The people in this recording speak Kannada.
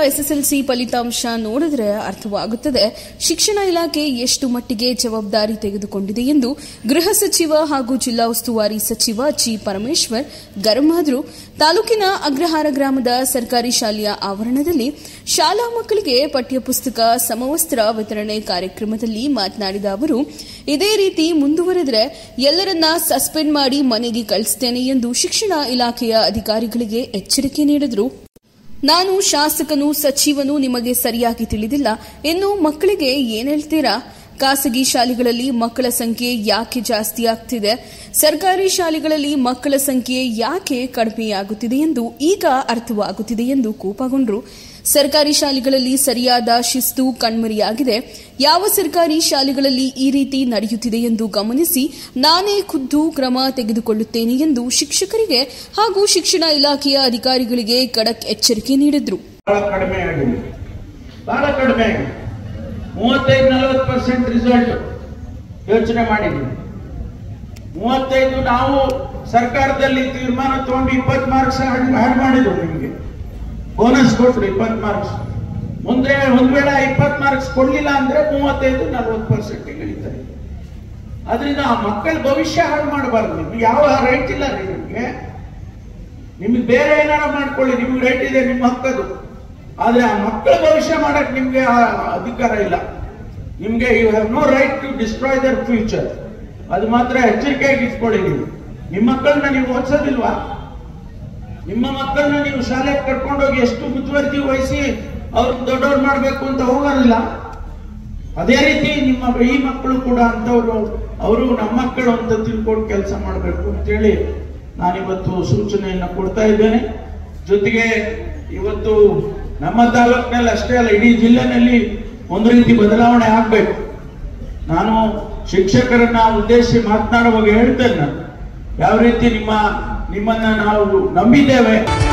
ಎಸ್ಎಸ್ಎಲ್ಸಿ ಫಲಿತಾಂಶ ನೋಡಿದ್ರೆ ಅರ್ಥವಾಗುತ್ತದೆ ಶಿಕ್ಷಣ ಇಲಾಖೆ ಎಷ್ಟು ಮಟ್ಟಿಗೆ ಜವಾಬ್ದಾರಿ ತೆಗೆದುಕೊಂಡಿದೆ ಎಂದು ಗೃಹ ಸಚಿವ ಹಾಗೂ ಜಿಲ್ಲಾ ಉಸ್ತುವಾರಿ ಸಚಿವ ಜಿ ಪರಮೇಶ್ವರ್ ಗರಂ ಆದರು ತಾಲೂಕಿನ ಅಗ್ರಹಾರ ಗ್ರಾಮದ ಸರ್ಕಾರಿ ಶಾಲೆಯ ಆವರಣದಲ್ಲಿ ಶಾಲಾ ಮಕ್ಕಳಿಗೆ ಪಠ್ಯಪುಸ್ತಕ ಸಮವಸ್ತ್ರ ವಿತರಣೆ ಕಾರ್ಯಕ್ರಮದಲ್ಲಿ ಮಾತನಾಡಿದ ಅವರು ಇದೇ ರೀತಿ ಮುಂದುವರೆದರೆ ಎಲ್ಲರನ್ನ ಸಸ್ಪೆಂಡ್ ಮಾಡಿ ಮನೆಗೆ ಕಳಿಸುತ್ತೇನೆ ಎಂದು ಶಿಕ್ಷಣ ಇಲಾಖೆಯ ಅಧಿಕಾರಿಗಳಿಗೆ ಎಚ್ಚರಿಕೆ ನೀಡಿದರು ನಾನು ಶಾಸಕನು ಸಚಿವನು ನಿಮಗೆ ಸರಿಯಾಗಿ ತಿಳಿದಿಲ್ಲ ಇನ್ನು ಮಕ್ಕಳಿಗೆ ಏನ್ ಹೇಳ್ತೀರಾ ಖಾಸಗಿ ಶಾಲೆಗಳಲ್ಲಿ ಮಕ್ಕಳ ಸಂಖ್ಯೆ ಯಾಕೆ ಜಾಸ್ತಿ ಆಗ್ತಿದೆ ಸರ್ಕಾರಿ ಶಾಲೆಗಳಲ್ಲಿ ಮಕ್ಕಳ ಸಂಖ್ಯೆ ಯಾಕೆ ಕಡಿಮೆಯಾಗುತ್ತಿದೆ ಎಂದು ಈಗ ಅರ್ಥವಾಗುತ್ತಿದೆ ಎಂದು ಕೋಪಗೊಂಡರು ಸರ್ಕಾರಿ ಶಾಲೆಗಳಲ್ಲಿ ಸರಿಯಾದ ಶಿಸ್ತು ಕಣ್ಮರೆಯಾಗಿದೆ ಯಾವ ಸರ್ಕಾರಿ ಶಾಲೆಗಳಲ್ಲಿ ಈ ರೀತಿ ನಡೆಯುತ್ತಿದೆ ಎಂದು ಗಮನಿಸಿ ನಾನೇ ಖುದ್ದು ಕ್ರಮ ತೆಗೆದುಕೊಳ್ಳುತ್ತೇನೆ ಎಂದು ಶಿಕ್ಷಕರಿಗೆ ಹಾಗೂ ಶಿಕ್ಷಣ ಇಲಾಖೆಯ ಅಧಿಕಾರಿಗಳಿಗೆ ಖಡಕ್ ಎಚ್ಚರಿಕೆ ನೀಡಿದರು ಬಹಳ ಕಡಿಮೆ ಆಗಿದೆ ಬಹಳ ಕಡಿಮೆ ಆಗಿದೆ ಮೂವತ್ತೈದು ನಲವತ್ತು ಪರ್ಸೆಂಟ್ ರಿಸಲ್ಟ್ ಯೋಚನೆ ಮಾಡಿದ್ದೀವಿ ಮೂವತ್ತೈದು ನಾವು ಸರ್ಕಾರದಲ್ಲಿ ತೀರ್ಮಾನ ತಗೊಂಡು ಇಪ್ಪತ್ತು ಮಾರ್ಕ್ಸ್ ಹ್ಯಾಡ್ ಮಾಡಿದ್ರು ನಿಮಗೆ ಬೋನಸ್ ಕೊಟ್ರು ಇಪ್ಪತ್ತು ಮಾರ್ಕ್ಸ್ ಮುಂದೆ ಒಂದ್ ವೇಳೆ ಇಪ್ಪತ್ತು ಮಾರ್ಕ್ಸ್ ಕೊಡ್ಲಿಲ್ಲ ಅಂದ್ರೆ ಮೂವತ್ತೈದು ನಲವತ್ತು ಪರ್ಸೆಂಟ್ ಇಳಿತಾರೆ ಅದರಿಂದ ಆ ಮಕ್ಕಳ ಭವಿಷ್ಯ ಹಾಳು ಮಾಡಬಾರ್ದು ನಿಮ್ಗೆ ಯಾವ ರೈಟ್ ಇಲ್ಲ ರೀ ನಿಮ್ಗೆ ನಿಮ್ಗೆ ಬೇರೆ ಏನಾರ ಮಾಡ್ಕೊಳ್ಳಿ ನಿಮ್ಗೆ ರೈಟ್ ಇದೆ ನಿಮ್ಮ ಹಕ್ಕದು ಆದ್ರೆ ಆ ಮಕ್ಕಳ ಭವಿಷ್ಯ ಮಾಡಕ್ ನಿಮ್ಗೆ ಆ ಅಧಿಕಾರ ಇಲ್ಲ ನಿಮ್ಗೆ you have no right to destroy their future ಅದು ಮಾತ್ರ ಎಚ್ಚರಿಕೆಯಾಗಿ ಇಟ್ಕೊಳ್ಳಿ ನೀವು ನಿಮ್ಮ ಮಕ್ಕಳನ್ನ ನೀವು ಓದಿಸೋದಿಲ್ವಾ ನಿಮ್ಮ ಮಕ್ಕಳನ್ನ ನೀವು ಶಾಲೆಗೆ ಕರ್ಕೊಂಡೋಗಿ ಎಷ್ಟು ಮುತುವರ್ಜಿ ವಹಿಸಿ ಅವ್ರನ್ನ ದೊಡ್ಡವ್ರು ಮಾಡ್ಬೇಕು ಅಂತ ಹೋಗೋದಿಲ್ಲ ಅದೇ ರೀತಿ ನಿಮ್ಮ ಈ ಮಕ್ಕಳು ಕೂಡ ಅಂತವ್ರು ಅವರು ನಮ್ಮ ಮಕ್ಕಳು ಅಂತ ತಿಳ್ಕೊಂಡು ಕೆಲಸ ಮಾಡಬೇಕು ಅಂತೇಳಿ ನಾನಿವತ್ತು ಸೂಚನೆಯನ್ನು ಕೊಡ್ತಾ ಇದ್ದೇನೆ ಜೊತೆಗೆ ಇವತ್ತು ನಮ್ಮ ತಾಲೂಕಿನಲ್ಲಿ ಅಷ್ಟೇ ಅಲ್ಲ ಇಡೀ ಜಿಲ್ಲೆನಲ್ಲಿ ಒಂದು ರೀತಿ ಬದಲಾವಣೆ ಆಗ್ಬೇಕು ನಾನು ಶಿಕ್ಷಕರನ್ನ ಉದ್ದೇಶಿಸಿ ಮಾತನಾಡುವಾಗ ಹೇಳ್ತೇನೆ ನಾನು ಯಾವ ರೀತಿ ನಿಮ್ಮ ನಿಮ್ಮನ್ನ ನಾವು ನಂಬಿದ್ದೇವೆ